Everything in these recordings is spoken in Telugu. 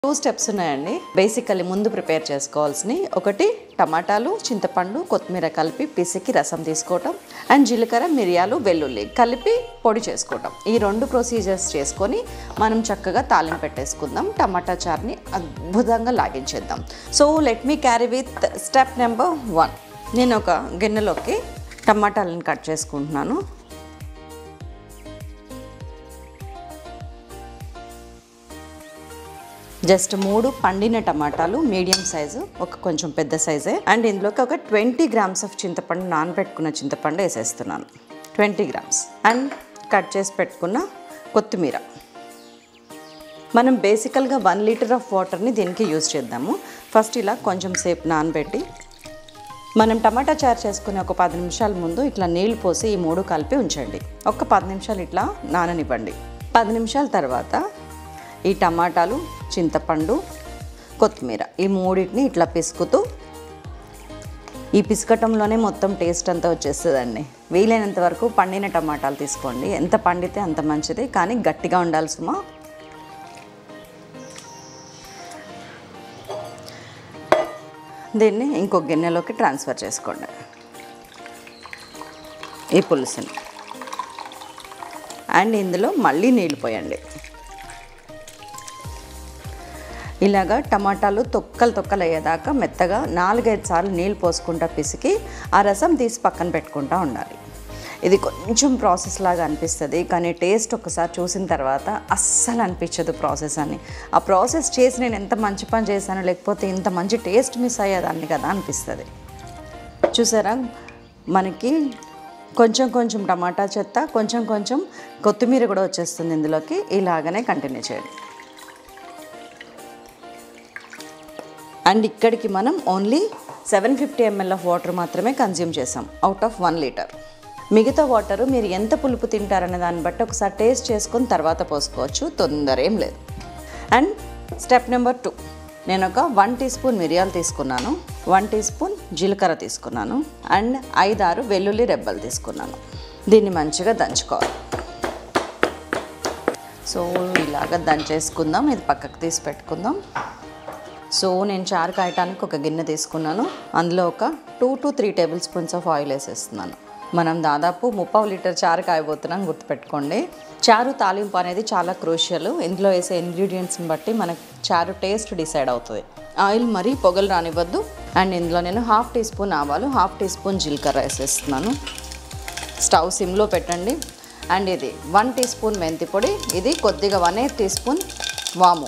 టూ స్టెప్స్ ఉన్నాయండి బేసికల్లీ ముందు ప్రిపేర్ చేసుకోవాల్సినవి ఒకటి టమాటాలు చింతపండు కొత్తిమీర కలిపి పిసికి రసం తీసుకోవటం అండ్ జీలకర్ర మిరియాలు వెల్లుల్లి కలిపి పొడి చేసుకోవటం ఈ రెండు ప్రొసీజర్స్ చేసుకొని మనం చక్కగా తాలింపు పెట్టేసుకుందాం టమాటా చార్ని అద్భుతంగా లాగించేద్దాం so let me carry with step number one నేను ఒక గిన్నెలోకి టమాటాలను కట్ చేసుకుంటున్నాను జస్ట్ మూడు పండిన టమాటాలు మీడియం సైజు ఒక కొంచెం పెద్ద సైజే అండ్ ఇందులోకి ఒక ట్వంటీ గ్రామ్స్ ఆఫ్ చింతపండు నానబెట్టుకున్న చింతపండు వేసేస్తున్నాను ట్వంటీ గ్రామ్స్ అండ్ కట్ చేసి పెట్టుకున్న కొత్తిమీర మనం బేసికల్గా వన్ లీటర్ ఆఫ్ వాటర్ని దీనికి యూజ్ చేద్దాము ఫస్ట్ ఇలా కొంచెం సేపు నానబెట్టి మనం టమాటా చారు చేసుకునే ఒక పది నిమిషాల ముందు ఇట్లా నీళ్లు పోసి ఈ మూడు కలిపి ఉంచండి ఒక పది నిమిషాలు ఇట్లా నాననివ్వండి పది నిమిషాల తర్వాత ఈ టమాటాలు చింతపండు కొత్తిమీర ఈ మూడింటిని ఇట్లా పిసుకుతూ ఈ పిసకటంలోనే మొత్తం టేస్ట్ అంతా వచ్చేస్తుందండి వీలైనంత వరకు పండిన టమాటాలు తీసుకోండి ఎంత పండితే అంత మంచిది కానీ గట్టిగా ఉండాలి సుమా దీన్ని ఇంకో గిన్నెలోకి ట్రాన్స్ఫర్ చేసుకోండి ఈ పులుసుని అండ్ ఇందులో మళ్ళీ నీళ్ళు పోయండి ఇలాగా టమాటాలు తొక్కలు తొక్కలు అయ్యేదాకా మెత్తగా నాలుగైదు సార్లు నీళ్ళు పోసుకుంటా పిసికి ఆ రసం తీసి పక్కన పెట్టుకుంటా ఉండాలి ఇది కొంచెం ప్రాసెస్ లాగా అనిపిస్తుంది కానీ టేస్ట్ ఒకసారి చూసిన తర్వాత అస్సలు అనిపించదు ప్రాసెస్ అని ఆ ప్రాసెస్ చేసి నేను ఎంత మంచి పని చేశాను లేకపోతే ఇంత మంచి టేస్ట్ మిస్ అయ్యేదాన్ని కదా అనిపిస్తుంది చూసారా మనకి కొంచెం కొంచెం టమాటా చెత్త కొంచెం కొంచెం కొత్తిమీర కూడా వచ్చేస్తుంది ఇందులోకి ఇలాగనే కంటిన్యూ చేయండి అండ్ ఇక్కడికి మనం only seven fifty ML of water మాత్రమే కన్జ్యూమ్ చేసాం అవుట్ ఆఫ్ వన్ లీటర్ మిగతా వాటర్ మీరు ఎంత పులుపు తింటారనే దాన్ని బట్టి ఒకసారి టేస్ట్ చేసుకొని తర్వాత పోసుకోవచ్చు తొందర ఏం లేదు అండ్ స్టెప్ నెంబర్ టూ నేను ఒక వన్ టీ స్పూన్ మిరియాలు తీసుకున్నాను వన్ టీ స్పూన్ జీలకర్ర తీసుకున్నాను అండ్ ఐదారు వెల్లుల్లి రెబ్బలు తీసుకున్నాను దీన్ని మంచిగా దంచుకోవాలి సో ఇలాగ దంచేసుకుందాం ఇది పక్కకు తీసి పెట్టుకుందాం సో నేను చారు కాయటానికి ఒక గిన్నె తీసుకున్నాను అందులో ఒక two to three tablespoons of oil వేసేస్తున్నాను మనం దాదాపు ముప్పావు లీటర్ చారు కాయబోతున్నాం గుర్తుపెట్టుకోండి చారు తాలింపు అనేది చాలా క్రూషియల్ ఇందులో వేసే ఇంగ్రీడియంట్స్ని బట్టి మనకు చారు టేస్ట్ డిసైడ్ అవుతుంది ఆయిల్ మరీ పొగలు రానివ్వద్దు అండ్ ఇందులో నేను హాఫ్ టీ స్పూన్ ఆవాలు హాఫ్ టీ స్పూన్ జీలకర్ర వేసేస్తున్నాను స్టవ్ సిమ్లో పెట్టండి అండ్ ఇది వన్ టీ స్పూన్ మెంతి పొడి ఇది కొద్దిగా వన్ ఎయిట్ టీ స్పూన్ వాము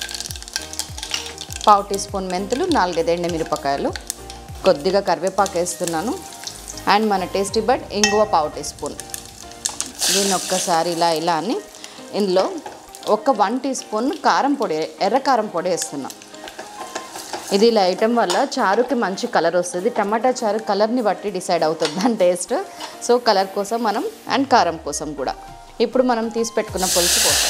పావు టీ స్పూన్ మెంతులు నాలుగైదు ఎండు మిరపకాయలు కొద్దిగా కరివేపాకు వేస్తున్నాను అండ్ మన టేస్టీ బట్ ఇంగువ పావు టీ స్పూన్ దీన్ని ఒక్కసారి ఇలా ఇలా అని ఇందులో ఒక వన్ టీ స్పూన్ కారం పొడి ఎర్ర కారం పొడి వేస్తున్నాం ఇది ఇలా వేయటం వల్ల చారుకి మంచి కలర్ వస్తుంది టమాటా చారు కలర్ని బట్టి డిసైడ్ అవుతుంది దాని టేస్ట్ సో కలర్ కోసం మనం అండ్ కారం కోసం కూడా ఇప్పుడు మనం తీసి పెట్టుకున్న పులుసు కోసం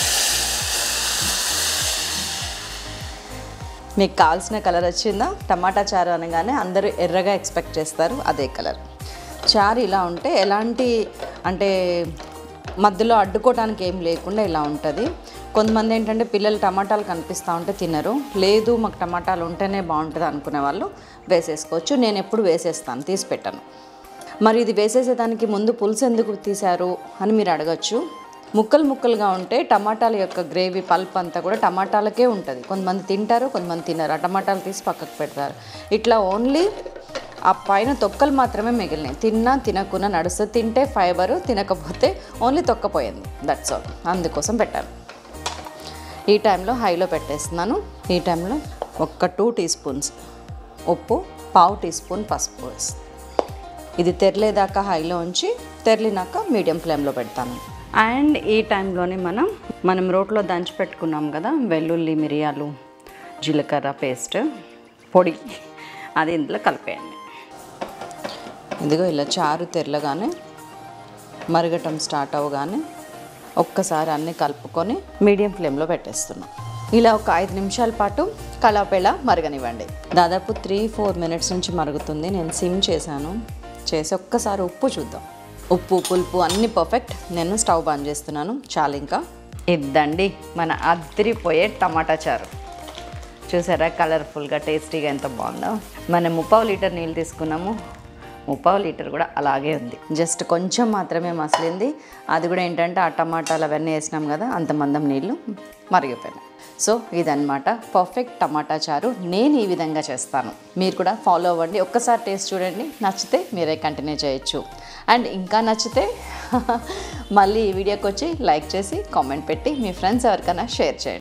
మీకు కావాల్సిన కలర్ వచ్చిందా టమాటా చారు అనగానే అందరూ ఎర్రగా ఎక్స్పెక్ట్ చేస్తారు అదే కలర్ చారు ఇలా ఉంటే ఎలాంటి అంటే మధ్యలో అడ్డుకోవడానికి ఏం లేకుండా ఇలా ఉంటుంది కొంతమంది ఏంటంటే పిల్లలు టమాటాలు కనిపిస్తూ ఉంటే తినరు లేదు మాకు టమాటాలు ఉంటేనే బాగుంటుంది అనుకునే వాళ్ళు వేసేసుకోవచ్చు నేను ఎప్పుడు వేసేస్తాను తీసి పెట్టాను మరి ఇది వేసేసేదానికి ముందు పులుసు ఎందుకు తీశారు అని మీరు అడగచ్చు ముక్కలు ముక్కలుగా ఉంటే టమాటాల యొక్క గ్రేవీ పల్ప్ అంతా కూడా టమాటాలకే ఉంటుంది కొంతమంది తింటారు కొంతమంది తినరు ఆ టమాటాలు తీసి పక్కకు పెడతారు ఇట్లా ఓన్లీ ఆ పైన తొక్కలు మాత్రమే మిగిలినాయి తిన్నా తినకున్నా నడుస్తుంది తింటే ఫైబరు తినకపోతే ఓన్లీ తొక్కపోయింది దట్స్ ఆల్ అందుకోసం పెట్టాను ఈ టైంలో హైలో పెట్టేస్తున్నాను ఈ టైంలో ఒక్క టూ టీ స్పూన్స్ ఉప్పు పావు టీ స్పూన్ పసుపు వేస్తాను ఇది తెరలేదాకా హైలో ఉంచి తెరలినాక మీడియం ఫ్లేమ్లో పెడతాను అండ్ ఈ టైంలోనే మనం మనం రోట్లో దంచి పెట్టుకున్నాం కదా వెల్లుల్లి మిరియాలు జీలకర్ర పేస్ట్ పొడి అది ఇందులో కలిపేయండి ఇదిగో ఇలా చారు తెరలగానే మరగటం స్టార్ట్ అవ్వగానే ఒక్కసారి అన్నీ కలుపుకొని మీడియం ఫ్లేమ్లో పెట్టేస్తున్నాం ఇలా ఒక ఐదు నిమిషాల పాటు కలాపేళ మరగనివ్వండి దాదాపు త్రీ ఫోర్ మినిట్స్ నుంచి మరుగుతుంది నేను సిమ్ చేశాను చేసి ఒక్కసారి ఉప్పు చూద్దాం ఉప్పు పులుపు అన్నీ పర్ఫెక్ట్ నేను స్టవ్ బంద్ చేస్తున్నాను చాలు ఇంకా ఇద్దండి మన అద్దరిపోయే టమాటా చారు చూసారా కలర్ఫుల్గా టేస్టీగా ఎంత బాగుందో మనం ముప్పావు లీటర్ నీళ్ళు తీసుకున్నాము ముప్పావు లీటర్ కూడా అలాగే ఉంది జస్ట్ కొంచెం మాత్రమే మసిలింది అది కూడా ఏంటంటే ఆ టమాటాలు అవన్నీ వేసినాం కదా అంత మందం నీళ్ళు మరిగిపోయినాయి సో ఇదన్నమాట పర్ఫెక్ట్ టమాటా చారు నేను ఈ విధంగా చేస్తాను మీరు కూడా ఫాలో అవ్వండి ఒక్కసారి టేస్ట్ చూడండి నచ్చితే మీరే కంటిన్యూ చేయొచ్చు అండ్ ఇంకా నచ్చితే మళ్ళీ ఈ వీడియోకి వచ్చి లైక్ చేసి కామెంట్ పెట్టి మీ ఫ్రెండ్స్ ఎవరికైనా షేర్ చేయండి